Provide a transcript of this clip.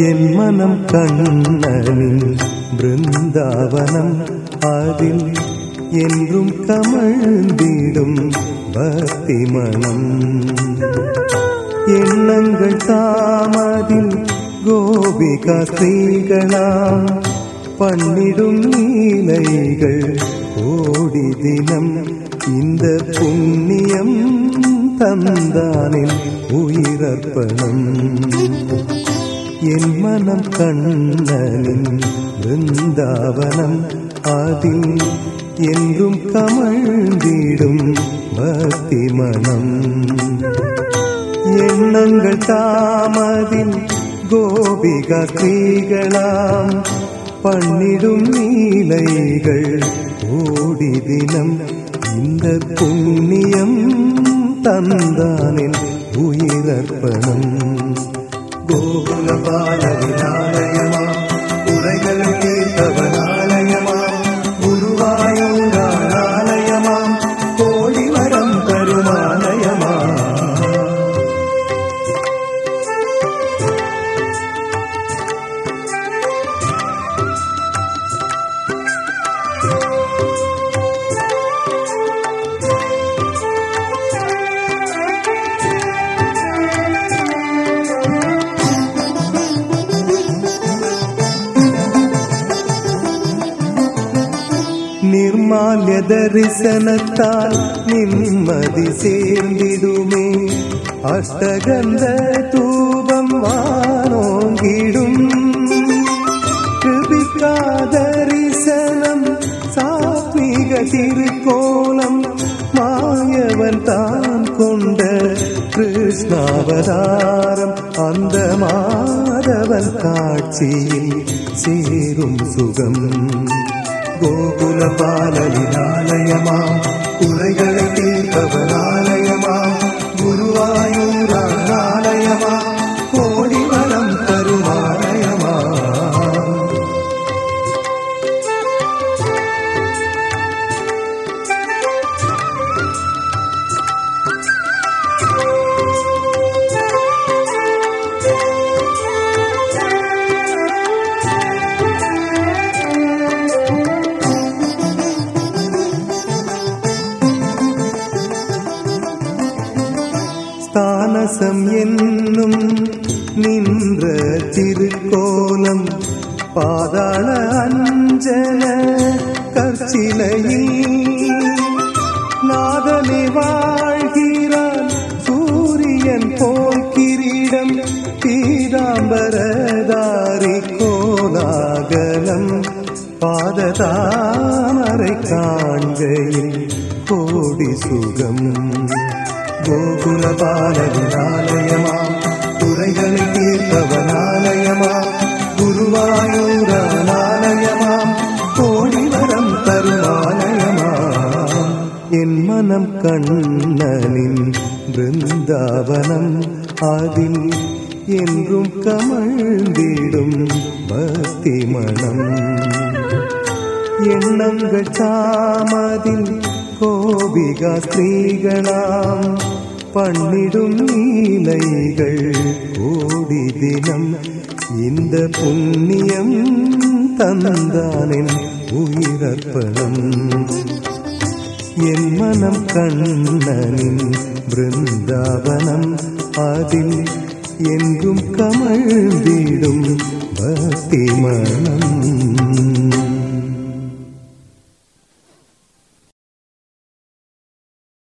என் மனம் கண்ணனின் பிருந்தாவனம் அதில் என்றும் கமழ்ந்திடும் பக்தி மனம் எண்ணங்கள் தாமதில் கோபிகா ஸ்ரீகளாம் பண்ணிடும் நீலைகள் கோடி தினம் இந்த புண்ணியம் தந்தானின் உயிரர்ப்பணம் என் மனம் கண்ணனின் பிருந்தாவனம் அதில் என்றும் கமழ்ந்திடும் பக்தி மனம் எண்ணங்கள் தாமதில் கோபிகா ஸ்ரீகளாம் பண்ணிடும் நீலைகள் ஓடி தினம் இந்த புண்ணியம் தந்தானின் உயிரர்ப்பணம் கோகுல பாலவினாலயமா உரைகள் கேட்டவனாலயமா குருவாயூராலயமா கோடி வரம் தருமாலயமா நிர்மால்ய தரிசனத்தால் நிம்மதி சேர்ந்திடுமே அஷ்டகந்த தூபம் வானோங்கிடும் கிருபிகா தரிசனம் சாத்விக திருக்கோலம் மாயவன் தான் கொண்ட கிருஷ்ணாவதாரம் அந்த மாதவன் காட்சியில் சேரும் சுகம் கோகுல பாலலினாலயமாம் குறைகளை தீர்ப்பவனாலயமாம் குருவாயூராலயமாம் கோடி வரம் தருமாலயமாம் ஸ்தானசம் என்னும் நின்ற திருக்கோலம் பாதாள அஞ்சன கற்சிலையில் நாதனை வாழ்கிறான் சூரியன் போல் கிரீடம் பீதாம்பரதாரி கோலாகலம் பாததாமரை காண்கையில் கோடி சுகம் கோகுல பாலவினாலயமாம் குறைகளை தீர்ப்பவனாலயமாம் குருவாயூராலயமாம் கோடி வரம் தருவாலயமாம் என் மனம் கண்ணனின் பிருந்தாவனம் அதில் என்றும் கமழ்ந்திடும் பக்தி மனம் எண்ணங்கள் சாமதில் கோபிகா ஸ்திரீகளாம் பண்ணிடும் நீலைகள் கோடி தினம் இந்த புண்ணியம் தந்தானின் உயிரர்ப்பணம் என் மனம் கண்ணனின் பிருந்தாவனம் அதில் என்றும் கமழ்ந்திடும் பக்தி மனம்